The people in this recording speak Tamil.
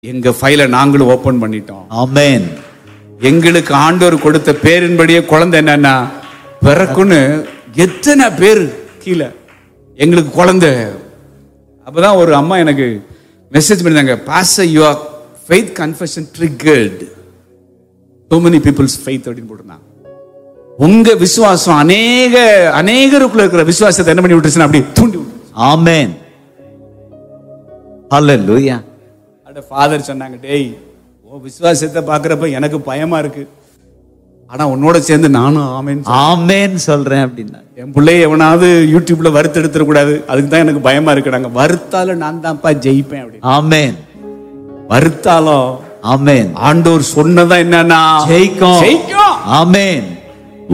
எங்க ஃபைலை நாங்களும் ஓபன் பண்ணிட்டோம் Amen. எங்களுக்கு ஆண்டவர் கொடுத்த பேரின்படியே குழந்தை என்னன்னா பிறக்குன்னு எத்தனை பேர் கீழே எங்களுக்கு குழந்தை அப்பதான் ஒரு அம்மா எனக்கு மெசேஜ் பண்ணிருந்தாங்க pass your faith confession triggered so many people's faith அப்படின்னு போட்டிருந்தாங்க உங்க விசுவாசம் அநேக அநேகருக்குள்ள இருக்கிற விசுவாசத்தை என்ன பண்ணி விட்டுருச்சுன்னா அப்படி தூண்டி விட்டுருச்சு Amen. Hallelujah. அட ஃபாதர் சொன்னாங்க டேய் உன் விசுவாசத்தை பார்க்கறப்ப எனக்கு பயமா இருக்கு ஆனா உன்னோட சேர்ந்து நானும் ஆமேன் Amen சொல்றேன் அப்படின்னா என் பிள்ளைய எவனாவது யூடியூப்ல வறுத்தெடுத்துட கூடாது அதுக்கு தான் எனக்கு பயமா இருக்கு நாங்க வறுத்தாலும் நான் தான்ப்பா ஜெயிப்பேன் அப்படி Amen. வறுத்தாலும் Amen. ஆண்டவர் சொன்னதா என்னன்னா ஜெயிக்கும் ஜெயிக்கும் Amen.